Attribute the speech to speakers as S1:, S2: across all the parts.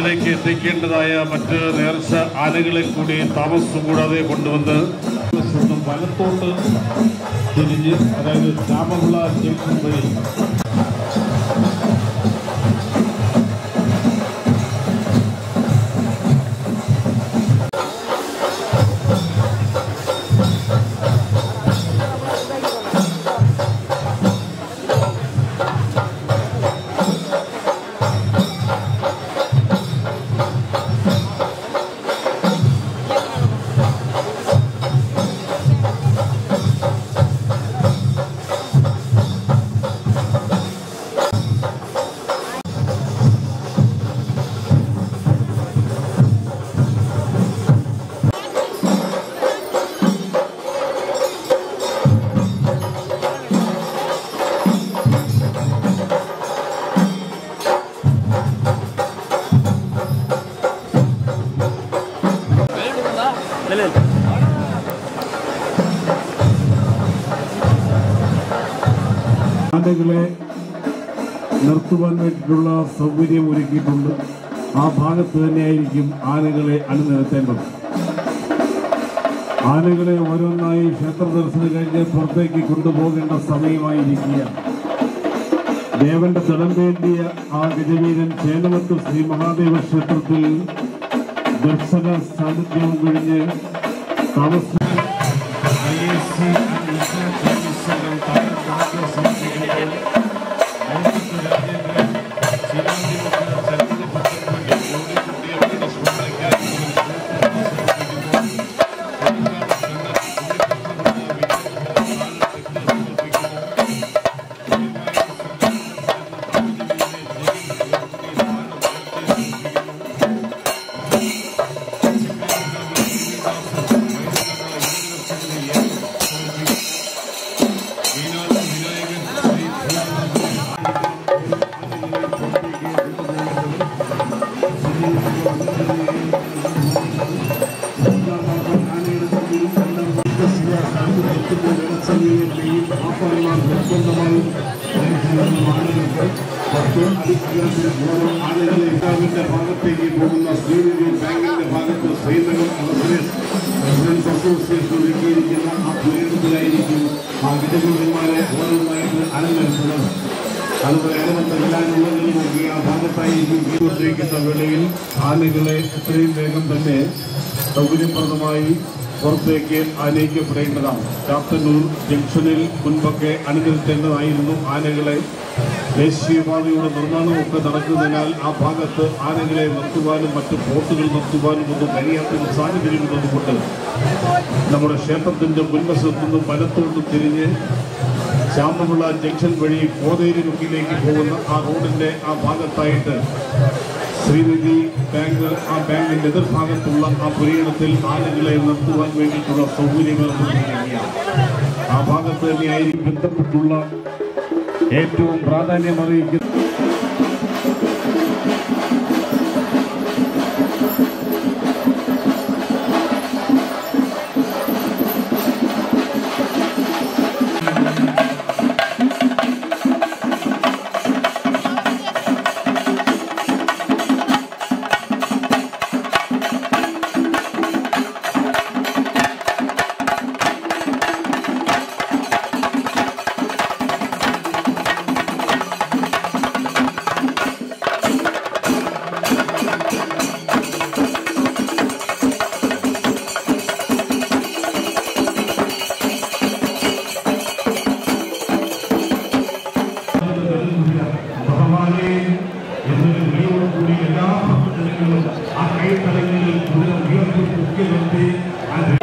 S1: ക്ഷേത്രത്തിലേക്ക് എത്തിക്കേണ്ടതായ മറ്റ് നേർച്ച ആനകളെ കൂടി താമസം കൂടാതെ കൊണ്ടുവന്ന് നിന്നും വലത്തോട്ട് തിരിഞ്ഞ് അതായത് ചാമവിള ജംഗ്ഷൻ വഴി ആനകളെ നിർത്തുവാൻ വേണ്ടിയിട്ടുള്ള സൗകര്യം ഒരുക്കിയിട്ടുണ്ട് ആ ഭാഗത്ത് തന്നെയായിരിക്കും ആനകളെ അണിനിരത്തേണ്ടത് ആനകളെ ഓരോന്നായി ക്ഷേത്ര ദർശനം കഴിഞ്ഞ് പുറത്തേക്ക് കൊണ്ടുപോകേണ്ട സമയമായിരിക്കുകയാണ് ദേവന്റെ തടം വേണ്ടിയ ആ ഗജവീരൻ ചേനവത്ത് ശ്രീ മഹാദേവ ക്ഷേത്രത്തിൽ ദർശന സാന്നിധ്യവും കഴിഞ്ഞ് താമസ ഭാഗത്തേക്ക് പോകുന്ന ശ്രീനിധി ബാങ്കിന്റെ ഭാഗത്ത് ശ്രീനഗർ റെസിഡൻസ് അസോസിയേഷൻ ഒരുക്കിയിരിക്കുന്ന ആ പുരയിടത്തിലായിരിക്കും ആ വിദഗ്ധന്മാരെ ഓരോന്നായിട്ട് അലങ്കരിച്ചത് അതുപോലെ അനുമത്തെല്ലാനുള്ളതിൽ നോക്കി ആ ഭാഗത്തായിരിക്കും കൊണ്ടിരിക്കുന്ന വേളയിൽ ആനകളെ എത്രയും വേഗം തന്നെ സൗകര്യപ്രദമായി പുറത്തേക്ക് ആനയിക്കപ്പെടേണ്ടതാണ് ചാത്തന്നൂർ ജംഗ്ഷനിൽ മുൻപൊക്കെ അണിനിരത്തേണ്ടതായിരുന്നു ആനകളെ ദേശീയപാതയുടെ നിർമ്മാണമൊക്കെ നടക്കുന്നതിനാൽ ആ ഭാഗത്ത് ആനകളെ നിർത്തുവാനും മറ്റ് ബോട്ടുകൾ നിർത്തുവാനും ഒന്നും കഴിയാത്തൊരു സാഹചര്യം ഉള്ളതുകൊണ്ട് നമ്മുടെ ക്ഷേത്രത്തിന്റെ മുൻവശത്തു നിന്നും വലത്തോട്ട് തിരിഞ്ഞ് ശ്യാമവിള ജംഗ്ഷൻ വഴി കോതേരി മുക്കിലേക്ക് പോകുന്ന ആ റോഡിന്റെ ആ ഭാഗത്തായിട്ട് ശ്രീനിധി ബാങ്ക് ആ ബാങ്കിന്റെ എതിർഭാഗത്തുള്ള ആ പുരയിടത്തിൽ ആനകളെ നിർത്തുവാൻ വേണ്ടിയിട്ടുള്ള സൗകര്യങ്ങൾ ഒരുക്കിയിരിക്കുകയാണ് ആ ഭാഗത്ത് തന്നെയായിരിക്കും ബന്ധപ്പെട്ടുള്ള ഏറ്റവും പ്രാധാന്യം അറിയിക്കുന്ന ഭഗവാനെ എന്നൊരു വിളിയോടുകൂടി എല്ലാ ഭക്തജനങ്ങളും ആ കൈത്തലങ്ങളിൽ കൂടുതൽ ഉയർത്തി പൊക്കി നിർത്തി അത്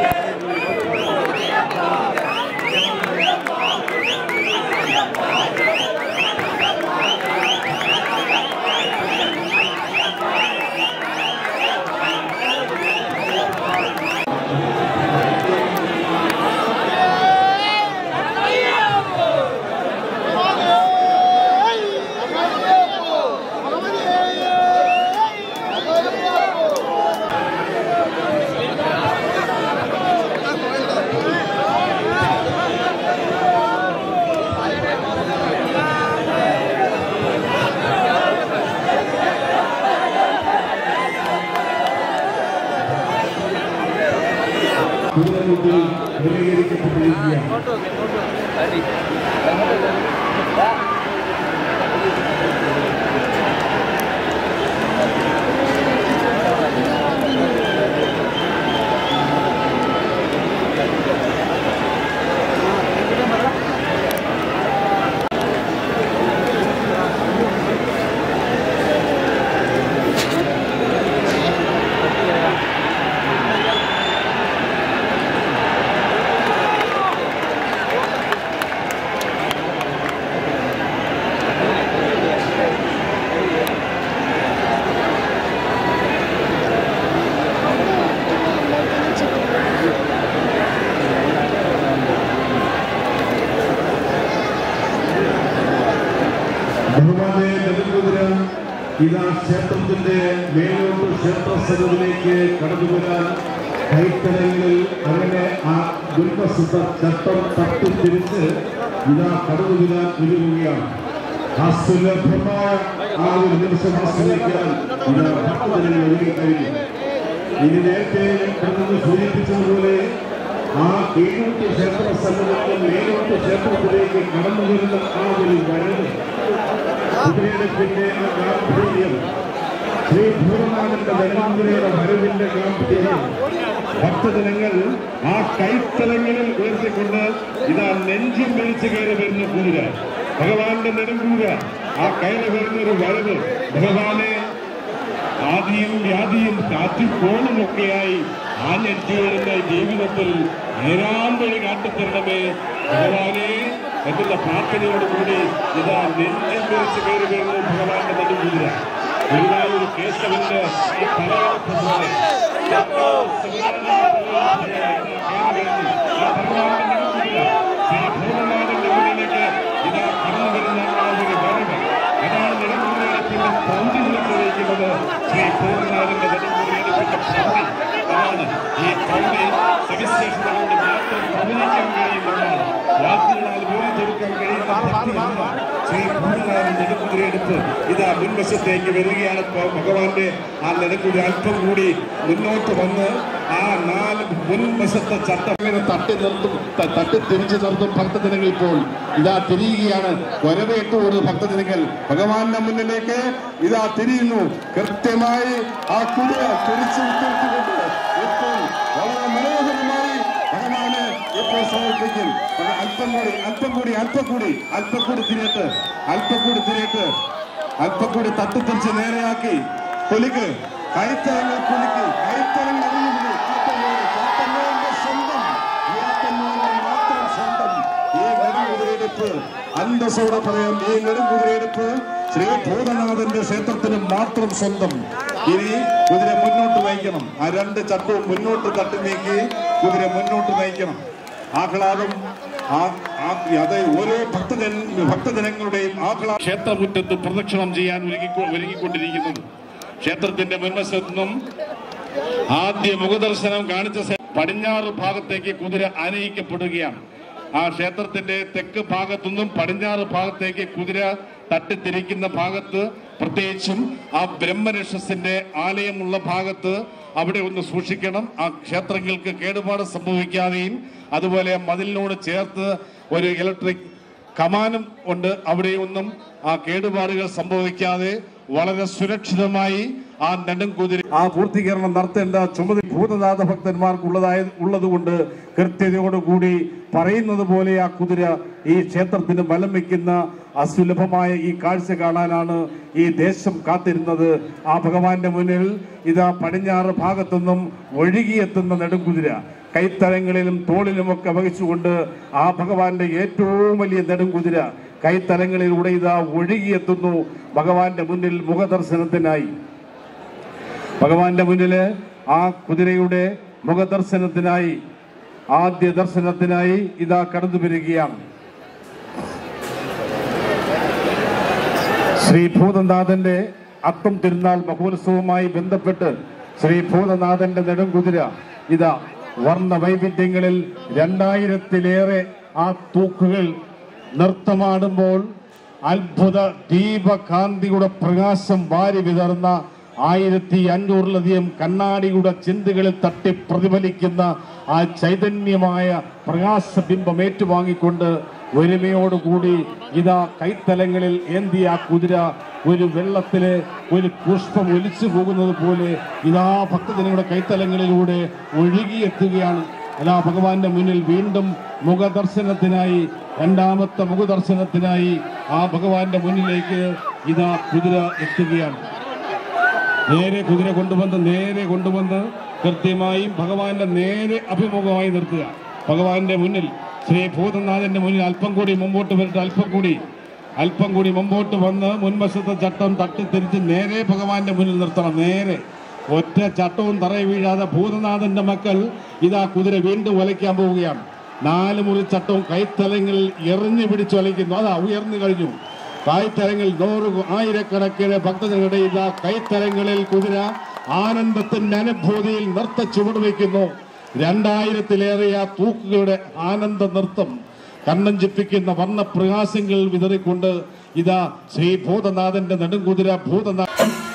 S2: Hey!
S1: കുതിരമുട്ടിൽ ക്രമീകരിക്കപ്പെട്ടിരിക്കുകയാണ് ബഹുമാനെ നെടുങ്കുതിര ഇതാ ക്ഷേത്രത്തിന്റെ മേലോട്ട് ക്ഷേത്രസ്ഥലത്തിലേക്ക് കടന്നു വരാൻ കൈത്തലങ്ങളിൽ അങ്ങനെ ആ ദുർഗസുദ്ധ ചട്ടം തട്ടിത്തിരിച്ച് ഇതാ കടന്നു വരാൻ ഒരുങ്ങുകയാണ് ആ സുലഭമായ ആ ഒരു നിമിഷം ആശ്രയിക്കാൻ ഇതാ ഭക്തജനങ്ങൾ ഒരുങ്ങി കഴിഞ്ഞു ഇനി നേരത്തെ കടന്നു സൂചിപ്പിച്ചതുപോലെ ആ കീഴോട്ട് ക്ഷേത്ര സന്നിധിയിൽ മേലോട്ട് ക്ഷേത്രത്തിലേക്ക് കടന്നു വരുന്ന ആ ഒരു വരവ് കുതിരയെടുപ്പിന്റെ ആ ഗാംഭീര്യം ശ്രീ ഭൂതനാഥന്റെ നെല്ലാമ്പുരയുടെ വരവിന്റെ ഗാംഭീര്യം ഭക്തജനങ്ങൾ ആ കൈത്തലങ്ങളിൽ ഉയർത്തിക്കൊണ്ട് ഇതാ നെഞ്ചും വിളിച്ചു കയറി വരുന്ന കുതിര ഭഗവാന്റെ നെടുങ്കൂര ആ കയറി വരുന്ന ഒരു വരവ് ഭഗവാനെ ആദിയും വ്യാധിയും കാറ്റിക്കോളും ഒക്കെയായി ആഞ്ഞടിച്ചുവരുന്ന ജീവിതത്തിൽ നേരാമ്പഴി കാട്ടിത്തരണമേ ഭഗവാനെ എന്നുള്ള പ്രാർത്ഥനയോടുകൂടി ഇതാ നെഞ്ചിൽ വിളിച്ച് കയറി വരുന്നു ഭഗവാന്റെ നെടുകുതിര ഗുരുവായൂർ കേശവന്റെ ഈ തലയെടുപ്പ് പോലെ ഭൂതനാഥന്റെ മുന്നിലേക്ക് ഇതാ കടന്നു വരുന്ന ആ ഒരു വരവ് അതാണ് നെടുങ്കുതിരത്തിന്റെ പൗതിലേക്ക് നയിക്കുന്നത് ശ്രീ പൂർണ്ണനാഥന്റെ നെടുങ്കുതിരത്തിന്റെ പൗതി അതാണ് ഈ പൗതി സവിശേഷതകളോട് മാത്രം പ്രവചിക്കാൻ കഴിയുന്നതാണ് വാക്കുകളാൽ വേർതിരിക്കാൻ കഴിയുന്ന ഭക്തിയല്ല ശ്രീ പൂർണ്ണനാഥൻ നെടുങ്കുതിരയെടുത്ത് ഇതാ മുൻവശത്തേക്ക് വരികയാണ് ഇപ്പോൾ ഭഗവാന്റെ ആ നെടുങ്കുതിര അല്പം കൂടി മുന്നോട്ട് വന്ന് ആ നാല് മുൻവശത്തെ ചട്ടം ഇങ്ങനെ തട്ടി നിർത്തും ത- തട്ടി തിരിച്ചു നിർത്തും ഭക്തജനങ്ങൾ ഇപ്പോൾ ഇതാ തിരിയുകയാണ് വരവേറ്റു ഒരു ഭക്തജനങ്ങൾ ഭഗവാന്റെ മുന്നിലേക്ക് ഇതാ തിരിയുന്നു കൃത്യമായി ആ കുതിര തിരിച്ചു ഉയർത്തിക്കൊണ്ട് ഇപ്പോൾ വളരെ മനോഹരമായി ഭഗവാന് ഇപ്പോൾ സമർപ്പിക്കും അത് അല്പം കൂടി അല്പം കൂടി അല്പം കൂടി അല്പം കൂടി തിരിയട്ട് അല്പം കൂടി തിരിയട്ട് അല്പം കൂടി തട്ടിത്തിരിച്ച് നേരെയാക്കി കുലിക്ക് കൈത്തലങ്ങൾ കുലിക്ക് കൈത്തലങ്ങൾ അറിയുന്നു ചാത്തന്നൂര്, ചാത്തന്നൂരിന്റെ സ്വന്തം ഈ ചാത്തന്നൂരിന്റെ മാത്രം സ്വന്തം ഈ നെടുങ്കുതിരയെടുപ്പ് അന്തസ്സോടെ പറയാം ഈ നെടുങ്കുതിരയെടുപ്പ് ശ്രീ ഭൂതനാഥന്റെ ക്ഷേത്രത്തിന് മാത്രം സ്വന്തം ഇനി കുതിര മുന്നോട്ട് നയിക്കണം ആ രണ്ട് ചട്ടവും മുന്നോട്ട് തട്ടി നീക്കി കുതിര മുന്നോട്ട് നയിക്കണം ആഹ്ലാദം ആ- ആ- അത് ഓരോ ഭക്തജന ഭക്തജനങ്ങളുടെയും ആഹ്ലാദ ക്ഷേത്രമുറ്റത്ത് പ്രദക്ഷിണം ചെയ്യാൻ ഒരുങ്ങിക്കൊ- ഒരുങ്ങിക്കൊണ്ടിരിക്കുന്നത് ക്ഷേത്രത്തിന്റെ മുൻവശത്തു നിന്നും ആദ്യ മുഖദർശനം കാണിച്ച ശേ- പടിഞ്ഞാറ് ഭാഗത്തേക്ക് കുതിര ആനയിക്കപ്പെടുകയാണ് ആ ക്ഷേത്രത്തിന്റെ തെക്ക് ഭാഗത്തുനിന്നും പടിഞ്ഞാറ് ഭാഗത്തേക്ക് കുതിര തട്ടിത്തിരിക്കുന്ന ഭാഗത്ത് പ്രത്യേകിച്ചും ആ ബ്രഹ്മരക്ഷസിന്റെ ആലയമുള്ള ഭാഗത്ത് അവിടെ ഒന്ന് സൂക്ഷിക്കണം ആ ക്ഷേത്രങ്ങൾക്ക് കേടുപാട് സംഭവിക്കാതെയും അതുപോലെ മതിലിനോട് ചേർത്ത് ഒരു ഇലക്ട്രിക് കമാനം ഉണ്ട് അവിടെയൊന്നും ആ കേടുപാടുകൾ സംഭവിക്കാതെ വളരെ സുരക്ഷിതമായി ആ നെടുംകുതിര ആ പൂർത്തീകരണം നടത്തേണ്ട ചുമതല ഭൂതനാഥ ഭക്തന്മാർക്കുള്ളതായ ഉള്ളതുകൊണ്ട് കൃത്യതയോടുകൂടി പറയുന്നത് പോലെ ആ കുതിര ഈ ക്ഷേത്രത്തിന് ബലം വയ്ക്കുന്ന അസുലഭമായ ഈ കാഴ്ച കാണാനാണ് ഈ ദേശം കാത്തിരുന്നത് ആ ഭഗവാന്റെ മുന്നിൽ ഇതാ പടിഞ്ഞാറ് ഭാഗത്തുനിന്നും ഒഴുകിയെത്തുന്ന നെടുംകുതിര കൈത്തലങ്ങളിലും തോളിലുമൊക്കെ വഹിച്ചുകൊണ്ട് ആ ഭഗവാന്റെ ഏറ്റവും വലിയ നെടുംകുതിര കൈത്തലങ്ങളിലൂടെ ഇതാ ഒഴുകിയെത്തുന്നു ഭഗവാന്റെ മുന്നിൽ മുഖദർശനത്തിനായി ഭഗവാന്റെ മുന്നില് ആ കുതിരയുടെ മുഖദർശനത്തിനായി ആദ്യ ദർശനത്തിനായി ഇതാ കടന്നു വരികയാണ് ശ്രീ ഭൂതനാഥന്റെ അത്തം തിരുനാൾ മഹോത്സവവുമായി ബന്ധപ്പെട്ട് ശ്രീ ഭൂതനാഥന്റെ നെടുംകുതിര ഇതാ വർണ്ണ വൈവിധ്യങ്ങളിൽ രണ്ടായിരത്തിലേറെ ആ തൂക്കുകൾ നൃത്തമാടുമ്പോൾ അത്ഭുത ദീപകാന്തിയുടെ പ്രകാശം വാരി വിതർന്ന
S2: ആയിരത്തി അഞ്ഞൂറിലധികം കണ്ണാടിയുടെ ചിന്തകളിൽ തട്ടി പ്രതിഫലിക്കുന്ന ആ ചൈതന്യമായ പ്രകാശബിംബം ഏറ്റുവാങ്ങിക്കൊണ്ട് ഒരുമയോടുകൂടി ഇതാ കൈത്തലങ്ങളിൽ ഏന്തിയ ആ കുതിര ഒരു വെള്ളത്തിലെ ഒരു പുഷ്പം ഒലിച്ചു പോകുന്നത് പോലെ ഇതാ ഭക്തജനങ്ങളുടെ കൈത്തലങ്ങളിലൂടെ ഒഴുകിയെത്തുകയാണ് അല്ലാ ഭഗവാന്റെ മുന്നിൽ വീണ്ടും മുഖദർശനത്തിനായി രണ്ടാമത്തെ മുഖദർശനത്തിനായി ആ ഭഗവാന്റെ മുന്നിലേക്ക് ഇതാ കുതിര എത്തുകയാണ് നേരെ കുതിര കൊണ്ടുവന്ന് നേരെ കൊണ്ടുവന്ന് കൃത്യമായും ഭഗവാന്റെ നേരെ അഭിമുഖമായി നിർത്തുക ഭഗവാന്റെ മുന്നിൽ ശ്രീ ഭൂതനാഥന്റെ മുന്നിൽ അല്പം കൂടി മുമ്പോട്ട് വരട്ടെ അല്പം കൂടി അല്പം കൂടി മുമ്പോട്ട് വന്ന് മുൻവശത്തെ ചട്ടം തട്ടിത്തിരിച്ച് നേരെ ഭഗവാന്റെ മുന്നിൽ നിർത്തണം നേരെ ഒറ്റ ചട്ടവും തറയിൽ വീഴാതെ ഭൂതനാഥന്റെ മക്കൾ ഇതാ കുതിര വീണ്ടും വലയ്ക്കാൻ പോവുകയാണ് നാല് മുറി ചട്ടവും കൈത്തലങ്ങളിൽ എറിഞ്ഞു പിടിച്ച് വലയ്ക്കുന്നു അതാ ഉയർന്നു കഴിഞ്ഞു കായ്ത്തരങ്ങൾ നൂറ് ആയിരക്കണക്കിന് ഭക്തജനങ്ങളുടെ ഇതാ കൈത്തരങ്ങളിൽ കുതിര ആനന്ദത്തിന്റെ അനുഭൂതിയിൽ നൃത്ത ചുവട് വയ്ക്കുന്നു രണ്ടായിരത്തിലേറെ ആ തൂക്കുകളുടെ ആനന്ദ നൃത്തം കണ്ണൻ ചിപ്പിക്കുന്ന വർണ്ണപ്രകാശങ്ങൾ വിതറിക്കൊണ്ട് ഇതാ ശ്രീ ഭൂതനാഥന്റെ നെടുങ്കുതിര ഭൂതനാഥ